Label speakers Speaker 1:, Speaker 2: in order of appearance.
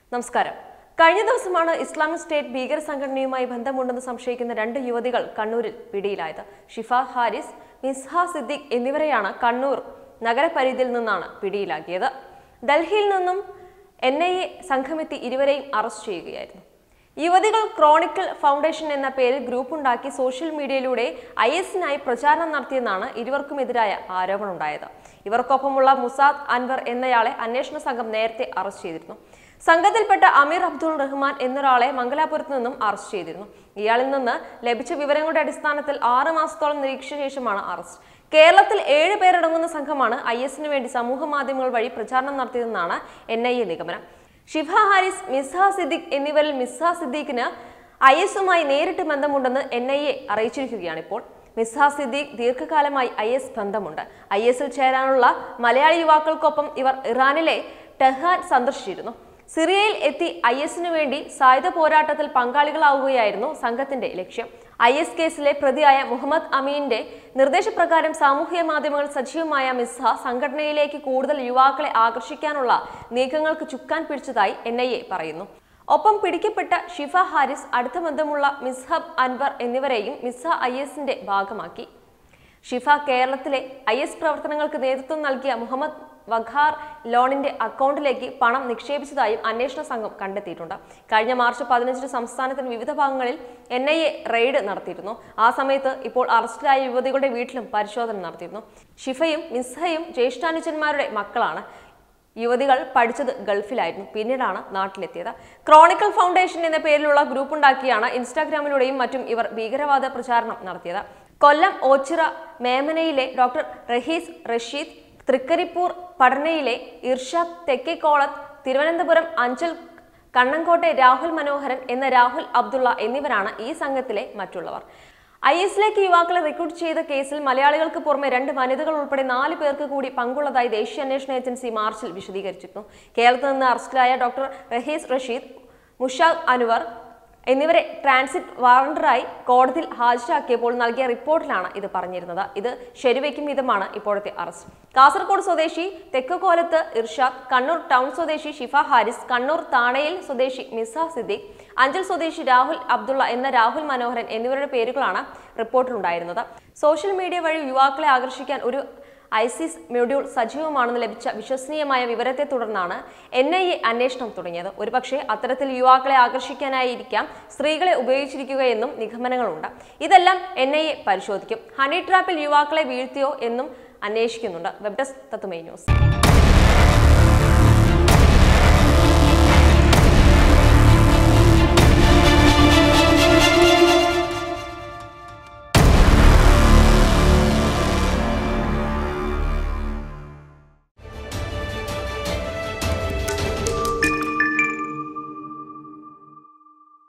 Speaker 1: നമസ്കാരം കഴിഞ്ഞ ദിവസമാണ് ഇസ്ലാമിക് സ്റ്റേറ്റ് ഭീകര സംഘടനയുമായി ബന്ധമുണ്ടെന്ന് സംശയിക്കുന്ന രണ്ട് യുവതികൾ കണ്ണൂരിൽ പിടിയിലായത് ഷിഫ ഹാരിസ് മിസ്ഹ സിദ്ദിഖ് എന്നിവരെയാണ് കണ്ണൂർ നഗരപരിധിയിൽ നിന്നാണ് പിടിയിലാക്കിയത് ഡൽഹിയിൽ നിന്നും എൻ ഐ എ സംഘമെത്തി ഇരുവരെയും അറസ്റ്റ് ചെയ്യുകയായിരുന്നു യുവതികൾ ക്രോണിക്കിൾ ഫൗണ്ടേഷൻ എന്ന പേരിൽ ഗ്രൂപ്പുണ്ടാക്കി സോഷ്യൽ മീഡിയയിലൂടെ ഐ എസിനായി പ്രചാരണം നടത്തിയെന്നാണ് ഇരുവർക്കുമെതിരായ ആരോപണമുണ്ടായത് ഇവർക്കൊപ്പമുള്ള മുസാദ് അൻവർ എന്നയാളെ അന്വേഷണ സംഘം നേരത്തെ അറസ്റ്റ് ചെയ്തിരുന്നു സംഘത്തിൽപ്പെട്ട അമീർ അബ്ദുൾ റഹ്മാൻ എന്നൊരാളെ മംഗലാപുരത്ത് നിന്നും അറസ്റ്റ് ചെയ്തിരുന്നു ഇയാളിൽ നിന്ന് ലഭിച്ച വിവരങ്ങളുടെ അടിസ്ഥാനത്തിൽ ആറ് മാസത്തോളം നിരീക്ഷിച്ച ശേഷമാണ് അറസ്റ്റ് കേരളത്തിൽ ഏഴ് പേരടങ്ങുന്ന സംഘമാണ് ഐ എസിന് വേണ്ടി സമൂഹ മാധ്യമങ്ങൾ വഴി പ്രചാരണം നടത്തിയതെന്നാണ് എൻ ഐ എ നിഗമനം ഷിഫ ഹാരിസ് മിസ്ഹ സിദ്ദിഖ് എന്നിവരിൽ മിസ്ഹ സിദ്ദീഖിന് ഐ എസുമായി നേരിട്ട് ബന്ധമുണ്ടെന്ന് എൻ ഐ എ അറിയിച്ചിരിക്കുകയാണ് ഇപ്പോൾ മിസ്ഹ സിദ്ദീഖ് ദീർഘകാലമായി ഐ എസ് ബന്ധമുണ്ട് ഐ എസിൽ ചേരാനുള്ള മലയാളി യുവാക്കൾക്കൊപ്പം ഇവർ ഇറാനിലെ ടെഹ്റാൻ സന്ദർശിച്ചിരുന്നു സിറിയയിൽ എത്തി ഐ എസിനു വേണ്ടി സായുധ പോരാട്ടത്തിൽ പങ്കാളികളാവുകയായിരുന്നു സംഘത്തിന്റെ ലക്ഷ്യം ഐ എസ് കേസിലെ പ്രതിയായ മുഹമ്മദ് അമീന്റെ നിർദ്ദേശപ്രകാരം സാമൂഹ്യ മാധ്യമങ്ങൾ സജീവമായ മിസ്ഹ സംഘടനയിലേക്ക് കൂടുതൽ യുവാക്കളെ ആകർഷിക്കാനുള്ള നീക്കങ്ങൾക്ക് ചുക്കാൻ പിടിച്ചതായി എൻ ഐ എ പറയുന്നു ഒപ്പം പിടിക്കപ്പെട്ട ഷിഫ ഹാരിസ് അടുത്ത ബന്ധമുള്ള മിസ്ഹബ് അൻവർ എന്നിവരെയും മിസ്ഹ ഐ എസിന്റെ ഭാഗമാക്കി ഷിഫ കേരളത്തിലെ ഐ എസ് പ്രവർത്തനങ്ങൾക്ക് നേതൃത്വം നൽകിയ മുഹമ്മദ് വഖാർ ലോണിന്റെ അക്കൗണ്ടിലേക്ക് പണം നിക്ഷേപിച്ചതായും അന്വേഷണ സംഘം കണ്ടെത്തിയിട്ടുണ്ട് കഴിഞ്ഞ മാർച്ച് പതിനഞ്ചിന് സംസ്ഥാനത്തിന്റെ വിവിധ ഭാഗങ്ങളിൽ എൻ ഐ എ റെയ്ഡ് നടത്തിയിരുന്നു ആ സമയത്ത് ഇപ്പോൾ അറസ്റ്റിലായ യുവതികളുടെ വീട്ടിലും പരിശോധന നടത്തിയിരുന്നു ഷിഫയും മിസ്ഹയും ജ്യേഷ്ഠാനുജന്മാരുടെ മക്കളാണ് യുവതികൾ പഠിച്ചത് ഗൾഫിലായിരുന്നു പിന്നീടാണ് നാട്ടിലെത്തിയത് ക്രോണിക്കൽ ഫൗണ്ടേഷൻ എന്ന പേരിലുള്ള ഗ്രൂപ്പ് ഉണ്ടാക്കിയാണ് ഇൻസ്റ്റാഗ്രാമിലൂടെയും മറ്റും ഇവർ ഭീകരവാദ പ്രചാരണം നടത്തിയത് കൊല്ലം ഓച്ചിറ മേമനയിലെ ഡോക്ടർ റഹീസ് റഷീദ് തൃക്കരിപ്പൂർ പടനയിലെ ഇർഷാദ് തെക്കേക്കോളത്ത് തിരുവനന്തപുരം അഞ്ചൽ കണ്ണങ്കോട്ടെ രാഹുൽ മനോഹരൻ എന്ന രാഹുൽ അബ്ദുള്ള എന്നിവരാണ് ഈ സംഘത്തിലെ മറ്റുള്ളവർ ഐ എസിലേക്ക് യുവാക്കളെ റിക്രൂട്ട് ചെയ്ത കേസിൽ മലയാളികൾക്ക് പുറമെ രണ്ട് വനിതകൾ ഉൾപ്പെടെ നാല് പേർക്ക് കൂടി പങ്കുള്ളതായി ദേശീയ അന്വേഷണ ഏജൻസി മാർച്ചിൽ വിശദീകരിച്ചിരുന്നു കേരളത്തിൽ നിന്ന് അറസ്റ്റിലായ ഡോക്ടർ റഹീസ് റഷീദ് മുഷാദ് അനുവർ എന്നിവരെ ട്രാൻസിറ്റ് വാറണ്ടറായി കോടതിയിൽ ഹാജരാക്കിയപ്പോൾ നൽകിയ റിപ്പോർട്ടിലാണ് ഇത് പറഞ്ഞിരുന്നത് ഇത് ശരിവയ്ക്കും വിധമാണ് ഇപ്പോഴത്തെ അറസ്റ്റ് കാസർഗോഡ് സ്വദേശി തെക്കുകോലത്ത് ഇർഷാദ് കണ്ണൂർ ടൗൺ സ്വദേശി ഷിഫ ഹാരിസ് കണ്ണൂർ താണയിൽ സ്വദേശി മിസ സിദ്ദീഖ് അഞ്ചൽ സ്വദേശി രാഹുൽ അബ്ദുള്ള എന്ന രാഹുൽ മനോഹരൻ എന്നിവരുടെ പേരുകളാണ് റിപ്പോർട്ടിലുണ്ടായിരുന്നത് സോഷ്യൽ മീഡിയ വഴി യുവാക്കളെ ആകർഷിക്കാൻ ഒരു ഐസിസ് മൊഡ്യൂൾ സജീവമാണെന്ന് ലഭിച്ച വിശ്വസനീയമായ വിവരത്തെ തുടർന്നാണ് എൻ ഐ എ അന്വേഷണം തുടങ്ങിയത് ഒരുപക്ഷെ അത്തരത്തിൽ യുവാക്കളെ ആകർഷിക്കാനായിരിക്കാം സ്ത്രീകളെ ഉപയോഗിച്ചിരിക്കുകയെന്നും നിഗമനങ്ങളുണ്ട് ഇതെല്ലാം എൻ ഐ എ പരിശോധിക്കും ഹണി ട്രാപ്പിൽ യുവാക്കളെ വീഴ്ത്തിയോ എന്നും അന്വേഷിക്കുന്നുണ്ട് വെബ് ഡെസ്ക് തത്തുമൈ ന്യൂസ്